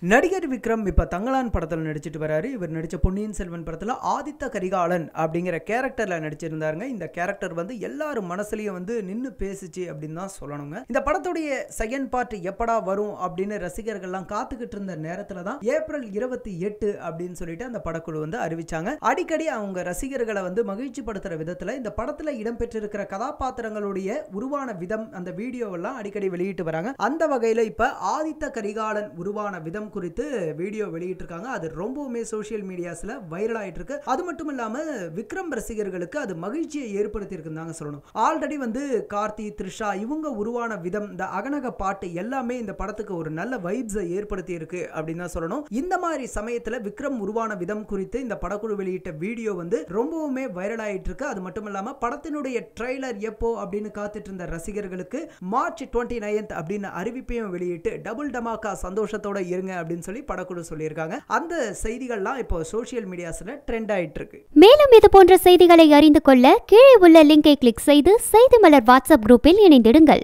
நடிகர் விக்ரம் இப்ப தங்கலான் படத்துல நடிச்சிட்டு வராரு இவர் நடிச்ச பொன்னியின் செல்வன் படத்துல ஆதித்த கரிகாலன் அப்படிங்கிற கேரக்டர்ல நடிச்சிருந்தாருங்க இந்த கேரக்டர் வந்து எல்லாரும் மனசுலயும் வந்து நின்னு பேசுச்சு அப்படின்னு தான் சொல்லணுங்க இந்த படத்துடைய செகண்ட் பார்ட் எப்படா வரும் அப்படின்னு ரசிகர்கள்லாம் காத்துக்கிட்டு இருந்த நேரத்துல தான் ஏப்ரல் இருபத்தி எட்டு அப்படின்னு சொல்லிட்டு அந்த படக்குழு வந்து அறிவிச்சாங்க அடிக்கடி அவங்க ரசிகர்களை வந்து மகிழ்ச்சி படுத்துற விதத்துல இந்த படத்துல இடம்பெற்றிருக்கிற கதாபாத்திரங்களுடைய உருவான விதம் அந்த வீடியோவெல்லாம் அடிக்கடி வெளியிட்டு வராங்க அந்த வகையில இப்ப ஆதித்த கரிகாலன் உருவான விதம் குறித்து வீடியோ வெளியிட்டிருக்காங்க அது ரொம்பவுமே சோஷியல் மீடியாஸ்ல வைரல் ஆயிட்டு இருக்கு அது மட்டும் இல்லாம விக்ரம் ரசிகர்களுக்கு அது மகிழ்ச்சியை ஏற்படுத்தி இருக்குன்னு சொல்லணும் ஆல்ரெடி வந்து கார்த்தி த்ரிஷா இவங்க உருவான விதம் இந்த அகநக பாட்டு எல்லாமே இந்த படத்துக்கு ஒரு நல்ல வைப்ஸை ஏற்படுத்தி இருக்கு அப்படின்னு தான் சொல்லணும் இந்த மாதிரி சமயத்துல விக்ரம் உருவான விதம் குறித்து இந்த படக்குழு வெளியிட்ட வீடியோ வந்து ரொம்பவுமே வைரல் ஆயிட்டு இருக்கு அது மட்டும் இல்லாம படத்தினுடைய ட்ரெய்லர் எப்போ அப்படின்னு காத்துட்டு இருந்த ரசிகர்களுக்கு மார்ச் டுவெண்ட்டி நைன்த் அப்படின்னு அறிவிப்பையும் வெளியிட்டு டபுள் டமாக்கா சந்தோஷத்தோட இருங்க அப்படின்னு சொல்லி படக்குழு சொல்லியிருக்காங்க அந்த செய்திகள்லாம் இப்போ சோஷியல் மீடியாஸ்ல ட்ரெண்ட் ஆயிட்டு இருக்கு மேலும் இது போன்ற செய்திகளை அறிந்து கொள்ள கீழே உள்ள லிங்கை கிளிக் செய்து செய்தி மலர் வாட்ஸ்அப் குரூப்பில் இணைந்திடுங்கள்